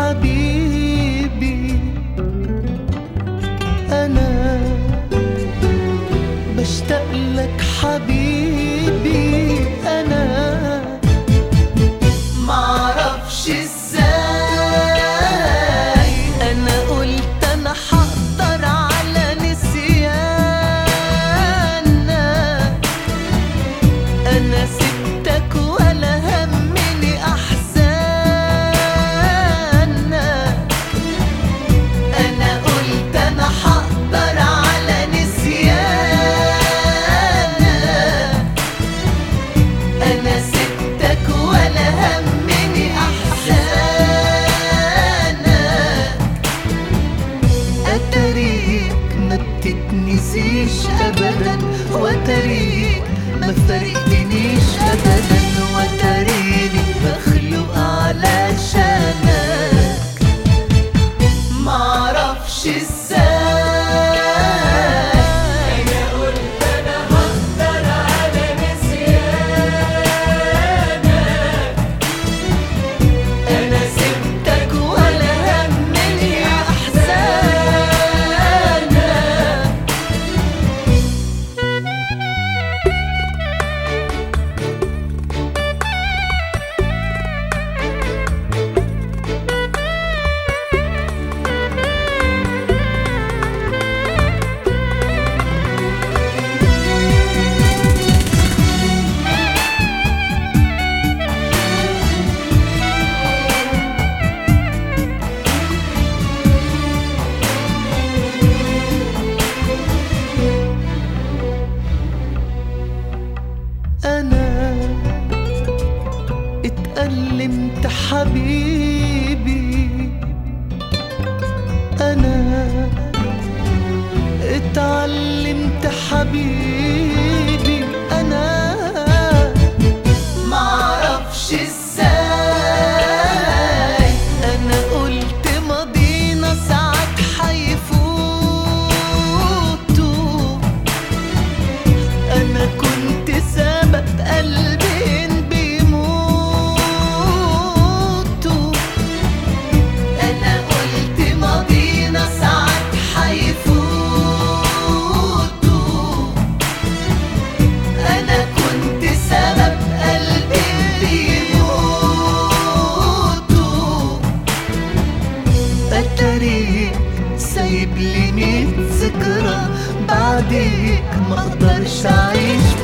حبيبي أنا بشتاق لك حبيبي أنا معرفش ازاي أنا قلت أنا حقدر على نسيانك أنا سبتك ولا همني أحزانك أنا قلت أنا حقدر على نسيانك أنا سبتك ولا همني أحزانك أتريك ما بتتنسيش أبدا وأتريك ما فرقتنيش أبدا وأتريني مخلوق علشانك معرفش ازاي أنا قلت أنا هقدر على نسيانك انا سبتك ولا همني احزانك انا اتألمت حبيبي انا اتعلمت حبيبي انا معرفش ازاي انا قلت ماضينا ساعات حيفوتوا أنا كنت سبب قلبين بيموتوا أنا قلت ماضينا ساعات حيفوتوا أنا كنت سبب قلبين بيموتوا أتاريك سايب لي ميت ذكرى بعديك ما اقدرش اعيش